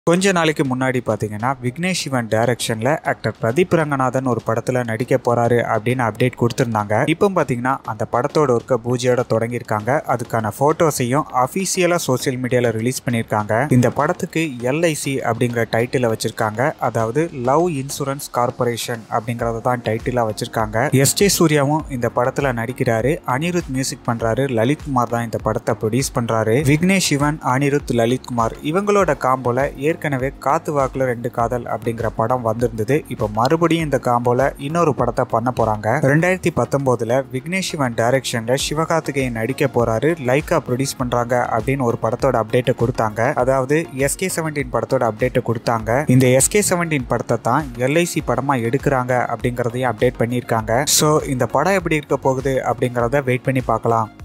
கொஞ்ச நாளைக்கு முன்னாடி பார்த்தீங்கன்னா விக்னேஷ் சிவன் டைரக்ஷனில் ஆக்டர் பிரதீப் ரங்கநாதன் ஒரு படத்தில் நடிக்க போறாரு அப்படின்னு அப்டேட் கொடுத்துருந்தாங்க இப்போ பார்த்தீங்கன்னா அந்த படத்தோட ஒர்க்க பூஜையோட தொடங்கியிருக்காங்க அதுக்கான ஃபோட்டோஸையும் அஃபீஷியலாக சோஷியல் மீடியாவில் ரிலீஸ் பண்ணியிருக்காங்க இந்த படத்துக்கு எல்ஐசி அப்படிங்கிற டைட்டிலை வச்சிருக்காங்க அதாவது லவ் இன்சூரன்ஸ் கார்பரேஷன் அப்படிங்கிறத தான் டைட்டிலாக வச்சிருக்காங்க எஸ் ஜே சூர்யாவும் இந்த படத்தில் நடிக்கிறாரு அனிருத் மியூசிக் பண்றாரு லலித் குமார் தான் இந்த படத்தை ப்ரொடியூஸ் பண்றாரு விக்னேஷ் சிவன் அனிருத் லலித் குமார் இவங்களோட காம்போல ஏற்கனவே காத்து வாக்குல ரெண்டு காதல் அப்படிங்கிற படம் வந்திருந்தது இப்போ மறுபடியும் இந்த காம்போல இன்னொரு படத்தை பண்ண போறாங்க ரெண்டாயிரத்தி பத்தொன்பதுல விக்னேஷ் சிவன் டைரக்ஷன்ல சிவகார்த்திகேயன் நடிக்க போறாரு லைக்கா ப்ரொடியூஸ் பண்றாங்க அப்படின்னு ஒரு படத்தோட அப்டேட்டை கொடுத்தாங்க அதாவது எஸ்கே செவன்டீன் படத்தோட அப்டேட்டை கொடுத்தாங்க இந்த எஸ்கே செவன்டீன் படத்தை தான் எல்ஐசி படமா எடுக்கிறாங்க அப்படிங்கறதையும் அப்டேட் பண்ணியிருக்காங்க ஸோ இந்த படம் எப்படி இருக்க போகுது அப்படிங்கறத வெயிட் பண்ணி பார்க்கலாம்